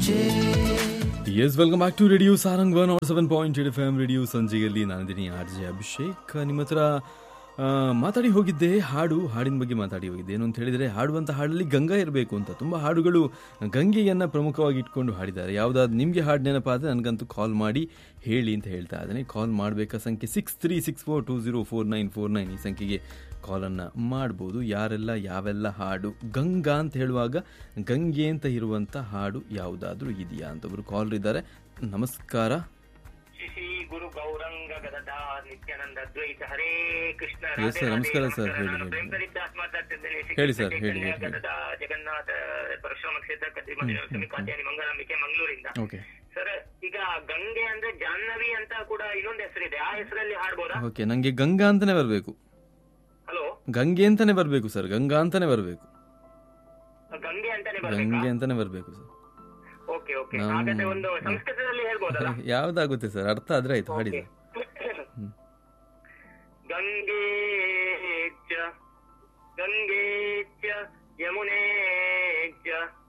ಸಂಜೆ yes welcome back to radio Sarang one R seven point eight F M radio ಸಂಜೆಯಲ್ಲಿ ನಾನಿದ್ದೀನಿ R J Abhishek ನಿಮ್ಮ ಹತ್ರ ಆ, ಮಾತಾಡಿ ಹೋಗಿದ್ದೆ ಹಾಡು ಹಾಡಿನ ಬಗ್ಗೆ ಮಾತಾಡಿ ಹೋಗಿದ್ದೆ ಏನು ಅಂತ ಹೇಳಿದರೆ ಹಾಡುವಂಥ ಹಾಡಲ್ಲಿ ಗಂಗಾ ಇರಬೇಕು ಅಂತ ತುಂಬ ಹಾಡುಗಳು ಗಂಗೆಯನ್ನು ಪ್ರಮುಖವಾಗಿ ಇಟ್ಕೊಂಡು ಹಾಡಿದ್ದಾರೆ ಯಾವುದಾದ್ರು ನಿಮಗೆ ಹಾಡು ನೆನಪಾದರೆ ನನಗಂತೂ ಕಾಲ್ ಮಾಡಿ ಹೇಳಿ ಅಂತ ಹೇಳ್ತಾ ಇದ್ದೇನೆ ಕಾಲ್ ಮಾಡಬೇಕಾ ಸಂಖ್ಯೆ six three six four two zero four nine four nine ಈ ಸಂಖ್ಯೆಗೆ ಕಾಲನ್ನು ಮಾಡ್ಬೋದು ಯಾರೆಲ್ಲ ಯಾವೆಲ್ಲ ಹಾಡು ಗಂಗಾ ಅಂತ ಹೇಳುವಾಗ ಗಂಗೆ ಅಂತ ಇರುವಂಥ ಹಾಡು ಯಾವುದಾದ್ರೂ ಇದೆಯಾ ಅಂತ ಒಬ್ರು ಕಾಲ್ ಇದ್ದಾರೆ ನಮಸ್ಕಾರ ಶ್ರೀ ಗುರು ಗೌರಂಗ ಗದಾ ನಿತ್ಯಾನಂದ ದ್ವೈತ ಹರೇ ಕೃಷ್ಣ Yes, sir. ನಮಸ್ಕಾರ, sir. ಹೇಳಿ, ಹೇಳಿ. ಪ್ರೇಮ್ ಹರಿದಾಸ್ ಮಾತಾಡ್ತಿದ್ದೇನೆ ಶ್ರೀ ಹೇಳಿ, ಕೃಷ್ಣ sir. ಹೇಳಿ, ಚೈತನ್ಯ ಹೇಳಿ, ಹೇಳಿ. ಗದದ ಜಗನ್ನಾಥ ಪರಶುರಾಮ ಕ್ಷೇತ್ರ ಕದ್ರಿ ಮಂದಿರ ಕಾತ್ಯಾನಿ ಮಂಗಳಂಬಿಕೆ ಮಂಗಳೂರಿಂದ ಓಕೆ ಸರ್ ಈಗ ಗಂಗೆ ಅಂದ್ರೆ ಜಾಹ್ನವಿ ಅಂತ ಕೂಡ ಇನ್ನೊಂದು ಹೆಸರಿದೆ ಆ ಹೆಸರಲ್ಲಿ ಹಾಡ್ಬೋದಾ ಓಕೆ ನನಗೆ ಗಂಗಾ ಅಂತಾನೆ ಬರಬೇಕು ಹಲೋ ಗಂಗೆ ಅಂತಾನೆ ಬರಬೇಕು ಸರ್ ಗಂಗಾ ಅಂತಾನೆ ಬರಬೇಕು ಗಂಗೆ ಅಂತಾನೆ ಗಂಗೆ ಬರ್ಬೇಕಾ ಅಂತಾನೆ ಬರಬೇಕು ಸರ್ ಓಕೆ ಓಕೆ ನಾವು- ಹಾಗಾದ್ರೆ ಒಂದು ಸಂಸ್ಕೃತದಲ್ಲಿ ಹೇಳ್ಬೋದಲ್ಲ ಯಾವ್ದಾಗುತ್ತೆ ಸರ್ ಅರ್ಥ ಆದ್ರೆ ಆಯ್ತು ಹಾಡಿದ ಗಂಗೆ ಚ ಗಂಗೆ ಚ ಯಮುನೆ ಚ